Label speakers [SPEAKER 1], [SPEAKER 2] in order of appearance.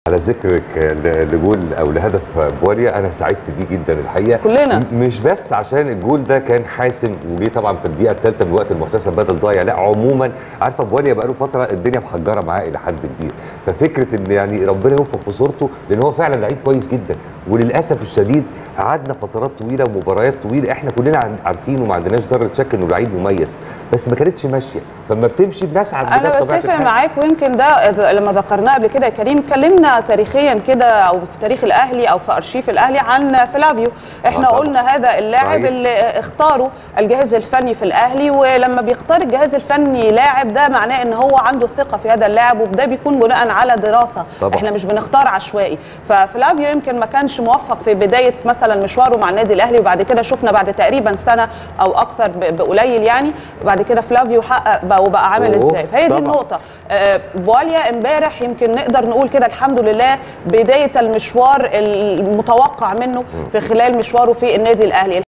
[SPEAKER 1] على ذكرك ل- لجول او لهدف بواليا انا سعدت بيه جدا الحقيقه
[SPEAKER 2] كلنا.
[SPEAKER 1] م- مش بس عشان الجول ده كان حاسم وجه طبعا في الدقيقه الثالثه من الوقت المحتسب بدل ضايع لا عموما عارفه بواليا بقاله فتره الدنيا محجره معاه الى حد كبير ففكره ان يعني ربنا يوفق في صورته لان هو فعلا لعيب كويس جدا وللاسف الشديد قعدنا فترات طويله ومباريات طويله احنا كلنا عن- عارفين وما عندناش ذره شك انه لعيب مميز بس ما كانتش ماشيه فما بتمشي بنسعد بده
[SPEAKER 2] انا
[SPEAKER 1] بطبيعة
[SPEAKER 2] بتفق
[SPEAKER 1] الحال.
[SPEAKER 2] معاك ويمكن ده إذا- لما ذكرناه قبل كده يا كريم اتكلمنا تاريخيا كده او في تاريخ الاهلي او في ارشيف الاهلي عن فلافيو احنا
[SPEAKER 1] آه طبعاً.
[SPEAKER 2] قلنا هذا اللاعب
[SPEAKER 1] صحيح.
[SPEAKER 2] اللي اختاره الجهاز الفني في الاهلي ولما بيختار الجهاز الفني لاعب ده معناه ان هو عنده ثقه في هذا اللاعب وده بيكون بناء على دراسه
[SPEAKER 1] طبعاً.
[SPEAKER 2] احنا مش بنختار عشوائي ففلافيو يمكن ما كانش موفق في بدايه مثلا مشواره مع النادي الاهلي وبعد كده شفنا بعد تقريبا سنه او اكثر ب- بقليل يعني بعد كده فلافيو حقق بقى وبقى عامل
[SPEAKER 1] أوه،
[SPEAKER 2] ازاي فهي دي
[SPEAKER 1] طبعاً.
[SPEAKER 2] النقطه آه، بواليا امبارح يمكن نقدر نقول كده الحمد لله بدايه المشوار المتوقع منه في خلال مشواره في النادي الاهلي